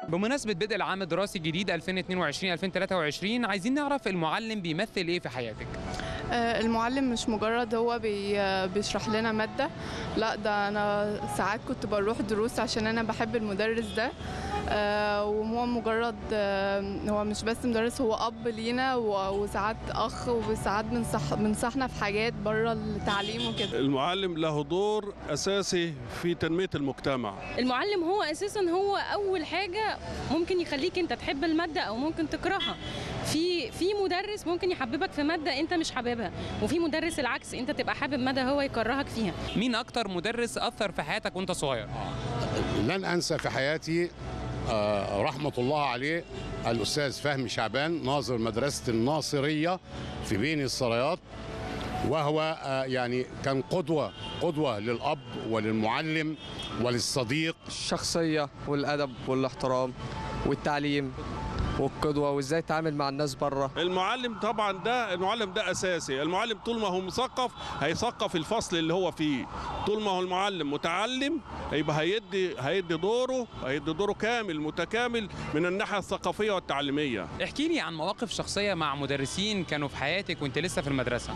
بمناسبة بدء العام الدراسي الجديد 2022-2023 عايزين نعرف المعلم بيمثل ايه في حياتك؟ آه، المعلم مش مجرد هو بي آه، بيشرح لنا مادة لا ده أنا ساعات كنت بروح دروس عشان أنا بحب المدرس ده آه، وهو مجرد آه، هو مش بس مدرس هو أب لينا و- وساعات أخ وساعات بنصح بنصحنا في حاجات بره التعليم وكده المعلم له دور أساسي في تنمية المجتمع المعلم هو اساسا هو اول حاجه ممكن يخليك انت تحب الماده او ممكن تكرهها في في مدرس ممكن يحببك في ماده انت مش حاببها وفي مدرس العكس انت تبقى حابب ماده هو يكرهك فيها مين أكتر مدرس أثر في حياتك وأنت صغير؟ لن انسى في حياتي آه، رحمه الله عليه الاستاذ فهمي شعبان ناظر مدرسه الناصريه في بين السرايات وهو آه، يعني كان قدوه قدوه للاب وللمعلم وللصديق الشخصية والأدب والاحترام والتعليم والقدوة وازاي تتعامل مع الناس بره المعلم طبعا ده المعلم ده أساسي المعلم طول ما هو مثقف هيثقف الفصل اللي هو فيه طول ما هو المعلم متعلم يبقى هيدي هيدي دوره هيدي دوره كامل متكامل من الناحية الثقافية والتعليمية احكي لي عن مواقف شخصية مع مدرسين كانوا في حياتك وانت لسه في المدرسة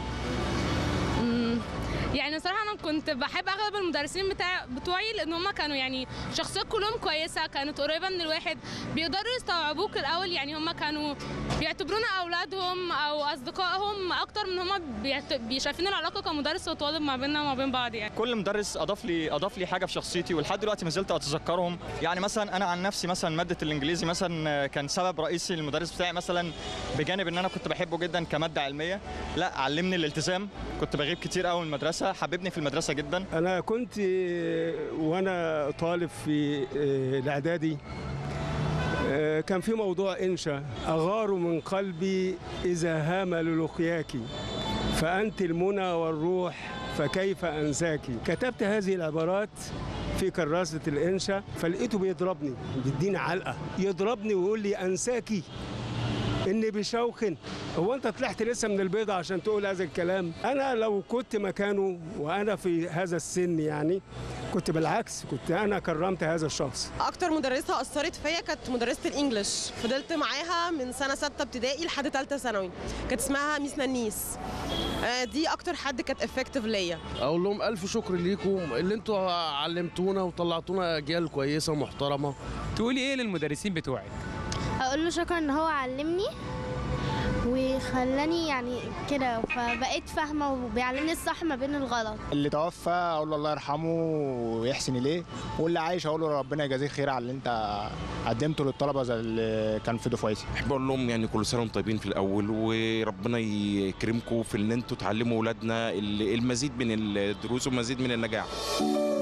يعني صراحة أنا كنت بحب أغلب المدرسين بتاع بتوعي لأن هم كانوا يعني شخصيات كلهم كويسة كانت قريبة من الواحد بيقدروا يستوعبوك الأول يعني هم كانوا بيعتبرونا أولادهم أو أصدقائهم أكتر من هم بيعت- شايفين العلاقة كمدرس وطالب ما بيننا وما بين بعض يعني كل مدرس اضاف لي اضاف لي حاجه في شخصيتي ولحد دلوقتي ما زلت اتذكرهم يعني مثلا انا عن نفسي مثلا ماده الانجليزي مثلا كان سبب رئيسي للمدرس بتاعي مثلا بجانب ان انا كنت بحبه جدا كماده علميه لا علمني الالتزام كنت بغيب كتير قوي من المدرسه حببني في المدرسه جدا أنا كنت وأنا طالب في الإعدادي كان في موضوع إنشا أغار من قلبي إذا هام للقياك فأنت المنى والروح فكيف أنساك كتبت هذه العبارات في كراسة الإنشا فلقيته بيضربني بيديني علقة يضربني ويقول لي أنساكي إني بشوق هو أنت طلعت لسه من البيضة عشان تقول هذا الكلام أنا لو كنت مكانه وأنا في هذا السن يعني كنت بالعكس كنت أنا كرمت هذا الشخص اكتر مدرسه اثرت فيا كانت مدرسه الانجليش فضلت معاها من سنه سته ابتدائي لحد ثالثه ثانوي كانت اسمها ميس نانيس آه، دي اكتر حد كانت افكتيف ليا اقول لهم الف شكر ليكم اللي انتوا علمتونا وطلعتونا اجيال كويسه ومحترمه تقولي ايه للمدرسين بتوعك؟ هقول له شكرا ان هو علمني وخلاني يعني كده فبقيت فاهمه وبيعلمني الصح ما بين الغلط اللي توفى اقول له الله يرحمه ويحسن اليه واللي عايش اقول له ربنا يجازيه خير على اللي انت قدمته للطلبه زي اللي كان في دفعتي احب اقول لهم يعني كل سنه وانتم طيبين في الاول وربنا يكرمكم في ان انتوا تعلموا اولادنا المزيد من الدروس والمزيد من النجاح